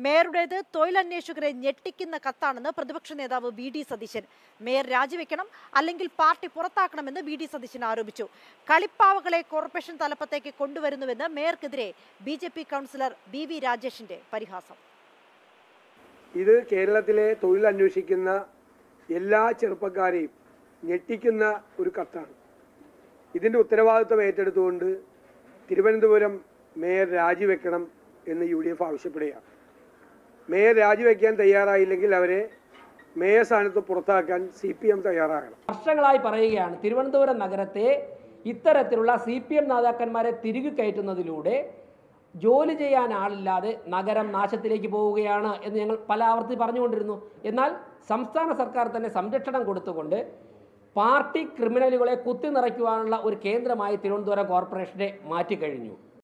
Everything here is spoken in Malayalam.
മേയറുടേത് തൊഴിലന്വേഷകരെ ഞെട്ടിക്കുന്ന കത്താണെന്ന് പ്രതിപക്ഷ നേതാവ് വി ഡി സതീശൻ മേയർ രാജിവെക്കണം അല്ലെങ്കിൽ പാർട്ടി പുറത്താക്കണമെന്ന് വി ഡി സതീശൻ ആരോപിച്ചു കളിപ്പാവകളെ കോർപ്പറേഷൻ തലപ്പത്തേക്ക് കൊണ്ടുവരുന്നുവെന്ന് മേയർക്കെതിരെ B J P councillor B V രാജേഷിന്റെ പരിഹാസം ഇത് കേരളത്തിലെ തൊഴിൽ അന്വേഷിക്കുന്ന എല്ലാ ചെറുപ്പക്കാരെയും ഞെട്ടിക്കുന്ന ഒരു കത്താണ് ഇതിൻ്റെ ഉത്തരവാദിത്വം ഏറ്റെടുത്തുകൊണ്ട് തിരുവനന്തപുരം മേയർ രാജിവെക്കണം എന്ന് യു ഡി എഫ് ആവശ്യപ്പെടുകയാണ് മേയർ രാജിവെക്കാൻ തയ്യാറായില്ലെങ്കിൽ അവരെ മേയർ സ്ഥാനത്ത് പുറത്താക്കാൻ സി പി എം തയ്യാറാകണം വർഷങ്ങളായി പറയുകയാണ് തിരുവനന്തപുരം നഗരത്തെ ഇത്തരത്തിലുള്ള സി പി എം നേതാക്കന്മാരെ തിരികെ കയറ്റുന്നതിലൂടെ ജോലി ചെയ്യാൻ ആളില്ലാതെ നഗരം നാശത്തിലേക്ക് പോവുകയാണ് എന്ന് ഞങ്ങൾ പല ആവർത്തി പറഞ്ഞുകൊണ്ടിരുന്നു എന്നാൽ സംസ്ഥാന സർക്കാർ തന്നെ സംരക്ഷണം കൊടുത്തുകൊണ്ട് പാർട്ടി ക്രിമിനലുകളെ കുത്തി നിറയ്ക്കുവാനുള്ള ഒരു കേന്ദ്രമായി തിരുവനന്തപുരം കോർപ്പറേഷനെ മാറ്റിക്കഴിഞ്ഞു